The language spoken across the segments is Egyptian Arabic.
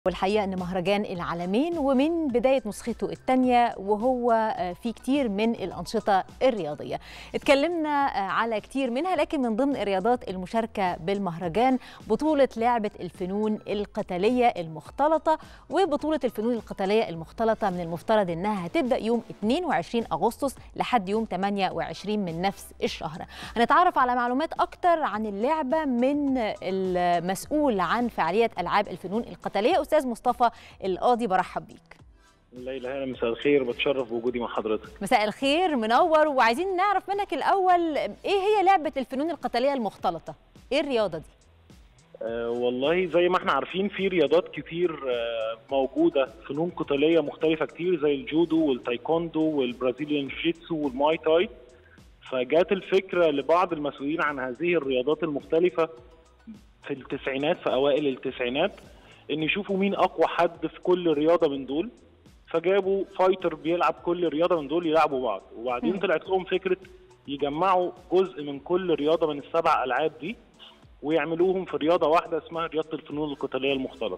والحقيقه ان مهرجان العالمين ومن بدايه نسخته الثانيه وهو في كتير من الانشطه الرياضيه اتكلمنا على كتير منها لكن من ضمن الرياضات المشاركه بالمهرجان بطوله لعبه الفنون القتاليه المختلطه وبطوله الفنون القتاليه المختلطه من المفترض انها هتبدا يوم 22 اغسطس لحد يوم 28 من نفس الشهر هنتعرف على معلومات اكتر عن اللعبه من المسؤول عن فعاليه العاب الفنون القتاليه استاذ مصطفى القاضي برحب بيك ليلى هلا مساء الخير بتشرف بوجودي مع حضرتك مساء الخير منور وعايزين نعرف منك الاول ايه هي لعبه الفنون القتاليه المختلطه ايه الرياضه دي أه والله زي ما احنا عارفين في رياضات كتير أه موجوده فنون قتاليه مختلفه كتير زي الجودو والتايكوندو والبرازيليان جيتسو والماي تاي فجات الفكره لبعض المسؤولين عن هذه الرياضات المختلفه في التسعينات في اوائل التسعينات ان يشوفوا مين اقوى حد في كل رياضه من دول فجابوا فايتر بيلعب كل رياضه من دول يلعبوا بعض وبعدين طلعت لهم فكره يجمعوا جزء من كل رياضه من السبع العاب دي ويعملوهم في رياضه واحده اسمها رياضه الفنون القتاليه المختلطه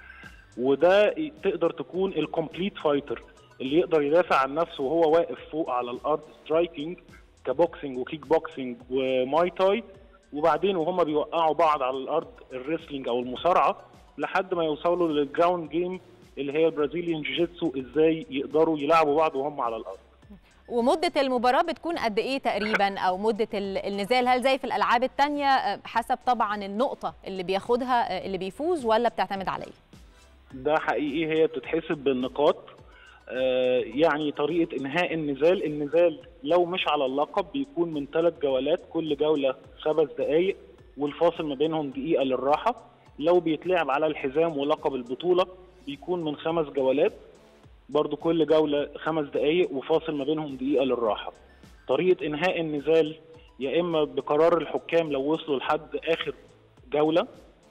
وده تقدر تكون الكومبليت فايتر اللي يقدر يدافع عن نفسه وهو واقف فوق على الارض سترايكنج كبوكسنج وكيك بوكسنج وماي تاي وبعدين وهم بيوقعوا بعض على الارض الريسلينج او المصارعه لحد ما يوصلوا للجراوند جيم اللي هي البرازيليان جيجيتسو ازاي يقدروا يلعبوا بعض وهم على الارض ومدة المباراة بتكون قد إيه تقريبا أو مدة النزال هل زي في الألعاب التانية حسب طبعا النقطة اللي بياخدها اللي بيفوز ولا بتعتمد على إيه؟ ده حقيقي هي بتتحسب بالنقاط آه يعني طريقة إنهاء النزال النزال لو مش على اللقب بيكون من ثلاث جولات كل جولة خمس دقايق والفاصل ما بينهم دقيقة للراحة لو بيتلعب على الحزام ولقب البطولة بيكون من خمس جولات برضو كل جولة خمس دقايق وفاصل ما بينهم دقيقة للراحة طريقة إنهاء النزال يا إما بقرار الحكام لو وصلوا لحد آخر جولة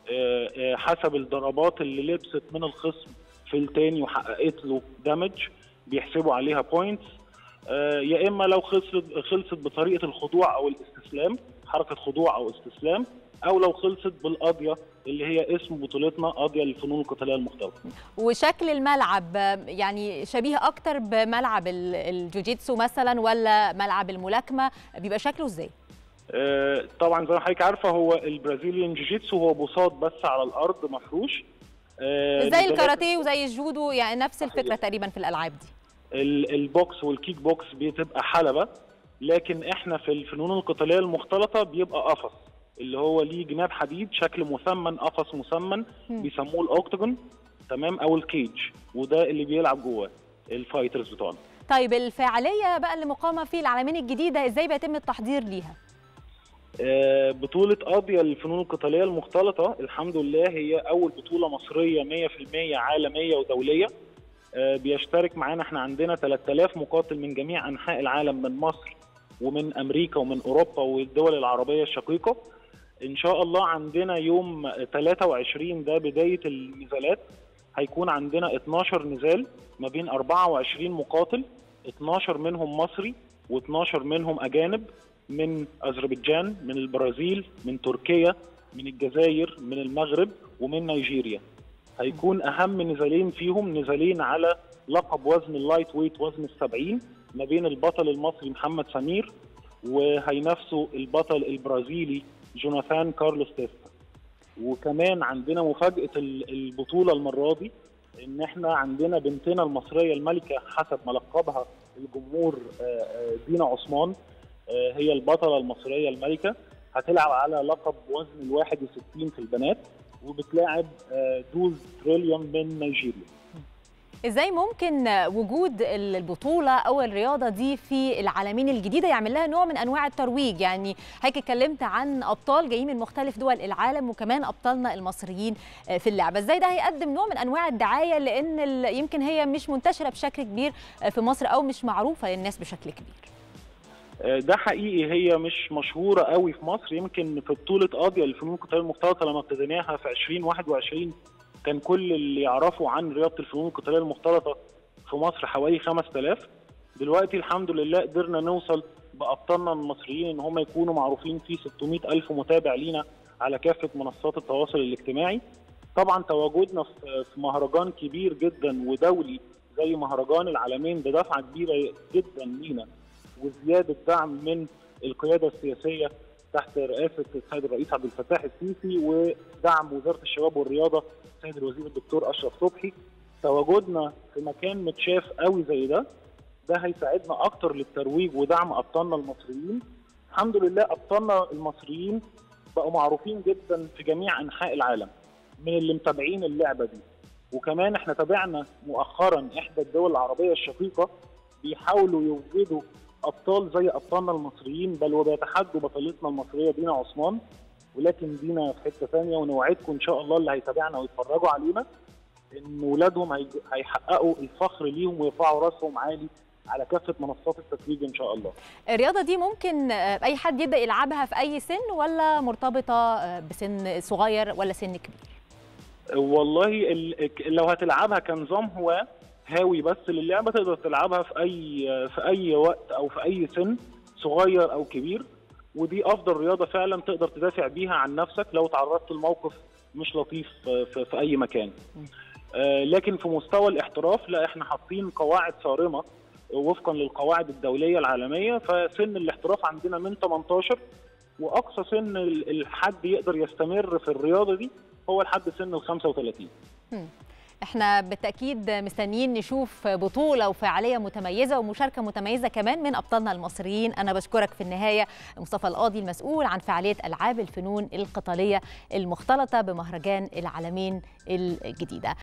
حسب الضربات اللي لبست من الخصم في التاني وحققت له دامج بيحسبوا عليها بوينتس يا إما لو خلصت خلصت بطريقة الخضوع أو الاستسلام حركة خضوع أو استسلام او لو خلصت بالقاضيه اللي هي اسم بطولتنا قاضيه للفنون القتاليه المختلطه. وشكل الملعب يعني شبيه اكتر بملعب الجوجيتسو مثلا ولا ملعب الملاكمه بيبقى شكله ازاي؟ آه طبعا زي ما حضرتك عارفه هو البرازيليان جوجيتسو هو بساط بس على الارض مفروش آه زي الكاراتيه وزي الجودو يعني نفس الفكره تقريبا في الالعاب دي. البوكس والكيك بوكس بتبقى حلبه لكن احنا في الفنون القتاليه المختلطه بيبقى قفص اللي هو ليه جناب حديد شكل مثمن قفص مثمن بيسموه الاوكتاجون تمام او الكيج وده اللي بيلعب جواه الفايترز بتوعنا طيب الفعاليه بقى اللي مقامه في العالمين الجديده ازاي بيتم التحضير ليها آه بطولة قاضية للفنون القتالية المختلطة الحمد لله هي أول بطولة مصرية 100% عالمية ودولية آه بيشترك معانا احنا عندنا 3000 مقاتل من جميع أنحاء العالم من مصر ومن أمريكا ومن أوروبا والدول العربية الشقيقة ان شاء الله عندنا يوم 23 ده بدايه النزالات هيكون عندنا 12 نزال ما بين 24 مقاتل 12 منهم مصري و12 منهم اجانب من اذربيجان من البرازيل من تركيا من الجزائر من المغرب ومن نيجيريا هيكون اهم نزالين فيهم نزالين على لقب وزن اللايت ويت وزن السبعين ما بين البطل المصري محمد سمير وهينافسوا البطل البرازيلي جوناثان كارلوس تيستا وكمان عندنا مفاجاه البطوله المره دي ان احنا عندنا بنتنا المصريه الملكه حسب ما لقبها الجمهور دينا عثمان هي البطله المصريه الملكه هتلعب على لقب وزن ال 61 في البنات وبتلاعب دوز تريليون من نيجيريا ازاي ممكن وجود البطوله او الرياضه دي في العالمين الجديده يعمل لها نوع من انواع الترويج يعني حضرتك اتكلمت عن ابطال جايين من مختلف دول العالم وكمان ابطالنا المصريين في اللعبه ازاي ده هيقدم نوع من انواع الدعايه لان يمكن هي مش منتشره بشكل كبير في مصر او مش معروفه للناس بشكل كبير ده حقيقي هي مش مشهوره قوي في مصر يمكن في بطوله قاضيه للفنون القتاليه المختلطه لما ابتديناها في 2021 كان كل اللي يعرفوا عن رياضه الفنون القتاليه المختلطه في مصر حوالي 5000 دلوقتي الحمد لله قدرنا نوصل بابطالنا المصريين ان هم يكونوا معروفين في 600 الف متابع لينا على كافه منصات التواصل الاجتماعي طبعا تواجدنا في مهرجان كبير جدا ودولي زي مهرجان العالمين ده دفعه كبيره جدا لينا وزياده دعم من القياده السياسيه تحت رئاسه السيد الرئيس عبد الفتاح السيسي ودعم وزاره الشباب والرياضه السيد الوزير الدكتور اشرف صبحي تواجدنا في مكان متشاف قوي زي ده ده هيساعدنا اكتر للترويج ودعم ابطالنا المصريين الحمد لله ابطالنا المصريين بقوا معروفين جدا في جميع انحاء العالم من اللي متابعين اللعبه دي وكمان احنا تابعنا مؤخرا احدى الدول العربيه الشقيقه بيحاولوا يوجدوا ابطال زي ابطالنا المصريين بل وبيتحدوا بطلتنا المصريه دينا عثمان ولكن دينا في حته ثانيه ونوعدكم ان شاء الله اللي هيتابعنا ويتفرجوا علينا ان ولادهم هيحققوا الفخر ليهم ويرفعوا راسهم عالي على كافه منصات التتويج ان شاء الله. الرياضه دي ممكن اي حد يبدا يلعبها في اي سن ولا مرتبطه بسن صغير ولا سن كبير؟ والله لو هتلعبها كنظام هو هاوي بس للعبه تقدر تلعبها في اي في اي وقت او في اي سن صغير او كبير ودي افضل رياضه فعلا تقدر تدافع بيها عن نفسك لو تعرضت لموقف مش لطيف في, في اي مكان. آه لكن في مستوى الاحتراف لا احنا حاطين قواعد صارمه وفقا للقواعد الدوليه العالميه فسن الاحتراف عندنا من 18 واقصى سن الحد يقدر يستمر في الرياضه دي هو لحد سن ال 35 احنا بالتاكيد مستنيين نشوف بطوله وفعاليه متميزه ومشاركه متميزه كمان من ابطالنا المصريين انا بشكرك في النهايه مصطفى القاضي المسؤول عن فعاليه العاب الفنون القتاليه المختلطه بمهرجان العالمين الجديده